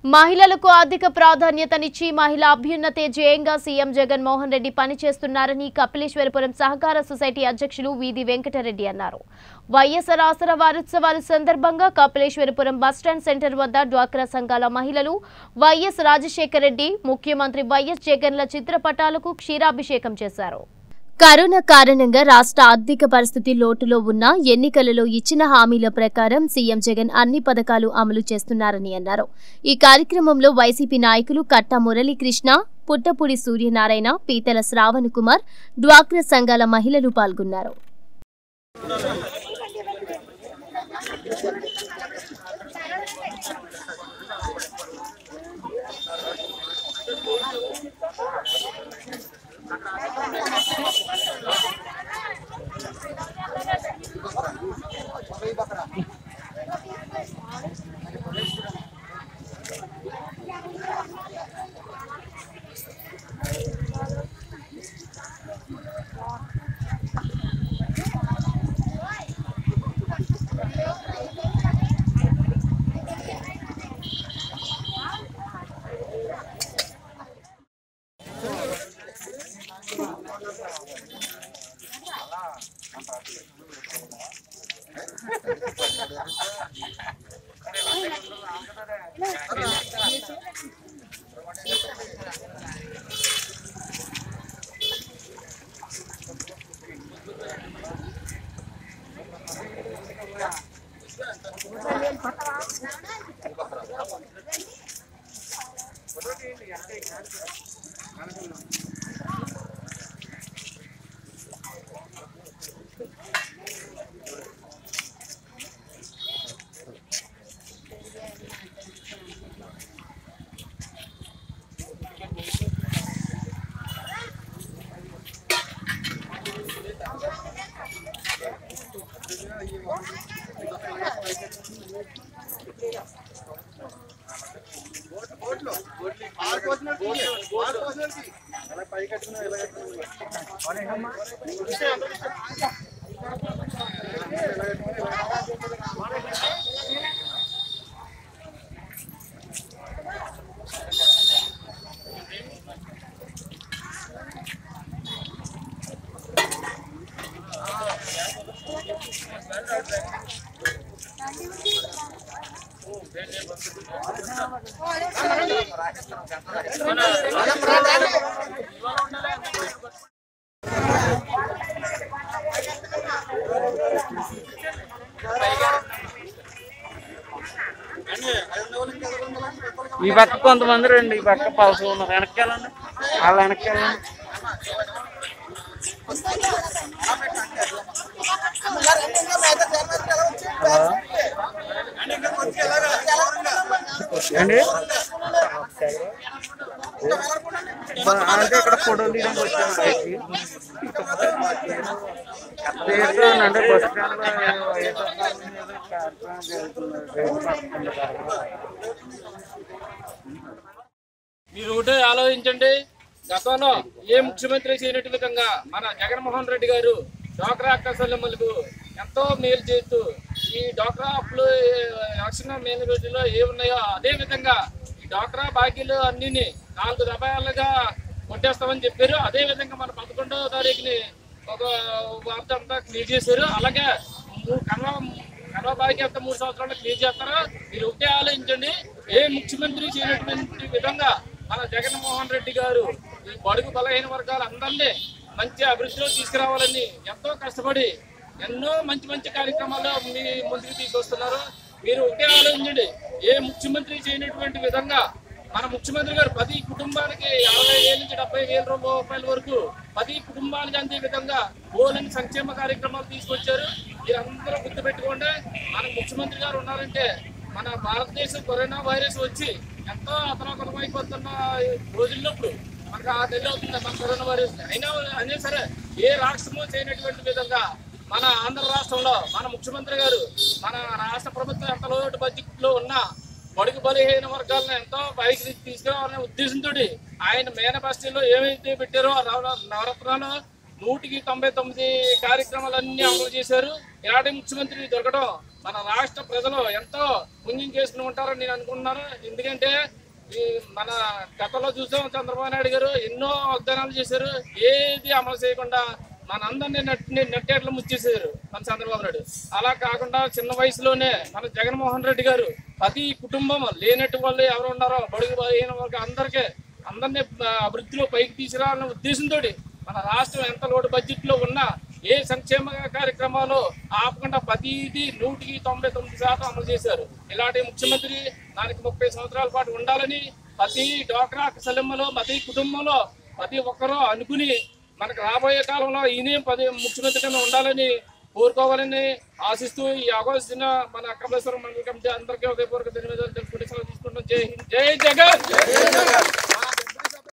మహిళలకు ఆర్థిక ప్రాధాన్యతనిచ్చి మహిళా అభ్యున్నతే జయంగా సీఎం జగన్మోహన్ రెడ్డి పనిచేస్తున్నారని కపిలేశ్వరపురం సహకార సొసైటీ అధ్యక్షులు వీధి వెంకటరెడ్డి అన్నారు వైఎస్ఆర్ ఆసరా వారోత్సవాల సందర్భంగా కపిలేశ్వరపురం బస్టాండ్ సెంటర్ వద్ద డ్వాక్రా సంఘాల మహిళలు వైఎస్ రాజశేఖర రెడ్డి ముఖ్యమంత్రి వైఎస్ జగన్ల చిత్రపటాలకు క్షీరాభిషేకం చేశారు కరోనా కారణంగా రాష్ట్ర ఆర్థిక పరిస్థితి లోటులో ఉన్న ఎన్నికలలో ఇచ్చిన హామీల ప్రకారం సీఎం జగన్ అన్ని పథకాలు అమలు చేస్తున్నారని అన్నారు ఈ కార్యక్రమంలో వైసీపీ నాయకులు కట్టా మురళీకృష్ణ పుట్టపూడి సూర్యనారాయణ పీతల శ్రావణ్ కుమార్ డ్వాక్రా సంఘాల మహిళలు పాల్గొన్నారు ఈ పక్క కొంతమంది రండి ఈ పక్క పలస ఉన్నారు వెనక్కి వెళ్ళండి వాళ్ళ వెనక్కి వెళ్ళండి హలో ఏంటి అంటే ఇక్కడ ఫోటో తీయడానికి వచ్చాను బయటికి తీస్తాను అంటే బస్ స్టాండ్ లో వైఎస్ఆర్ కాలనీ ఏదో కార్యక్రమం జరుగుతుంది రేపు పదకొండు తారీఖు. మీరు ఒకటే ఆలోచించండి గతంలో ఏ ముఖ్యమంత్రి చేయనట్టు విధంగా మన జగన్మోహన్ రెడ్డి గారు డ్వాక్రా అక్కసల్లమ్మలకు ఎంతో మేలు చేస్తూ ఈ డ్వాక్రా అప్పులు ఎలక్షన్ మేనిఫెస్టోలో ఏ ఉన్నాయో అదే విధంగా ఈ డ్వాక్రా బాకీలు అన్నిని నాలుగు దఫాలుగా కొట్టేస్తామని చెప్పారు అదే విధంగా మన పదకొండవ తారీఖుని ఒక వార్త అంతా క్లియర్ చేశారు అలాగే మూ- కన్వా కన్వా బాకీ అంతా మూడు సంవత్సరాలు క్లియర్ చేస్తారో మీరు ఒకటే ఆలోచించండి ఏ ముఖ్యమంత్రి చేయనటువంటి విధంగా మన జగన్మోహన్ రెడ్డి గారు ఈ బడుగు బలహీన వర్గాలు అందరినీ మంచి అభివృద్ధిలో తీసుకురావాలని ఎంతో కష్టపడి ఎన్నో మంచి మంచి కార్యక్రమాలు మీ ముందుకు తీసుకొస్తున్నారు మీరు ఒకే ఆలోచించండి ఏ ముఖ్యమంత్రి చేయనటువంటి విధంగా మన ముఖ్యమంత్రి గారు ప్రతి కుటుంబానికి యాభై వేల నుంచి డెబ్బై వేల రూపాయల వరకు ప్రతి కుటుంబానికి అందే విధంగా బోలని సంక్షేమ కార్యక్రమాలు తీసుకొచ్చారు మీరందరూ గుర్తుపెట్టుకోండి మన ముఖ్యమంత్రి గారు ఉన్నారంటే మన భారతదేశం కరోనా వైరస్ వచ్చి ఎంతో అతనకతమైపోతున్న రోజుల్లో ఇప్పుడు మనకు ఆ నెల అవుతుంది మన కరోనా వైరస్ అయినా అయినా సరే ఏ రాష్ట్రము చేయనటువంటి విధంగా మన ఆంధ్ర రాష్ట్రంలో మన ముఖ్యమంత్రి గారు మన రాష్ట్ర ప్రభుత్వం ఎంత లోటు బడ్జెట్ లో ఉన్నా బడుగు బలహీన వర్గాలను ఎంతో పైకి తీసుకురావాలనే ఉద్దేశంతో ఆయన మేనిఫెస్టోలో ఏమైతే పెట్టారో ఆ నవ- నవరత్నాలు నూటికి తొంభై తొమ్మిది కార్యక్రమాలన్నీ అమలు చేశారు ఇలాంటి ముఖ్యమంత్రి దొరకడం మన రాష్ట్ర ప్రజలు ఎంతో పుణ్యం చేసుకుని ఉంటారని నేను అనుకుంటున్నాను ఎందుకంటే ఈ మన గతంలో చూసాం చంద్రబాబు నాయుడు గారు ఎన్నో వాగ్దానాలు చేశారు ఏది అమలు చేయకుండా మనందరినీ నెట్టి నెట్టేట్లు ముచ్చేసారు మన చంద్రబాబు నాయుడు అలా కాకుండా చిన్న వయసులోనే మన జగన్మోహన్ రెడ్డి గారు ప్రతి కుటుంబం లేనట్టు వాళ్ళు ఎవరు ఉన్నారో బడుగు అయిన వాళ్ళకి అందరికీ అందరినీ ఆ, అభివృద్ధిలో పైకి తీసుకురావాలనే ఉద్దేశంతో మన రాష్ట్రం ఎంత లోటు బడ్జెట్ లో ఉన్నా ఏ సంక్షేమ కార్యక్రమాలు ఆపకుండా ప్రతిదీ నూటికి తొంభై తొమ్మిది శాతం అమలు చేశారు ఇలాంటి ముఖ్యమంత్రి దానికి ముప్పై సంవత్సరాల పాటు ఉండాలని ప్రతి డోక్రా సలెమ్మలో ప్రతి కుటుంబంలో ప్రతి ఒక్కరూ అనుకుని మనకు రాబోయే కాలంలో ఈయనే పది ముఖ్యమంత్రి కింద ఉండాలని కోరుకోవాలని ఆశిస్తూ ఈ ఆగోసిన మన కమలేశ్వరం మండల కమిటీ అందరికీ హృదయపూర్వక ధన్యవాదాలు తెలుసుకుంటే సెలవు తీసుకుంటాం జై హింద్ జై జగన్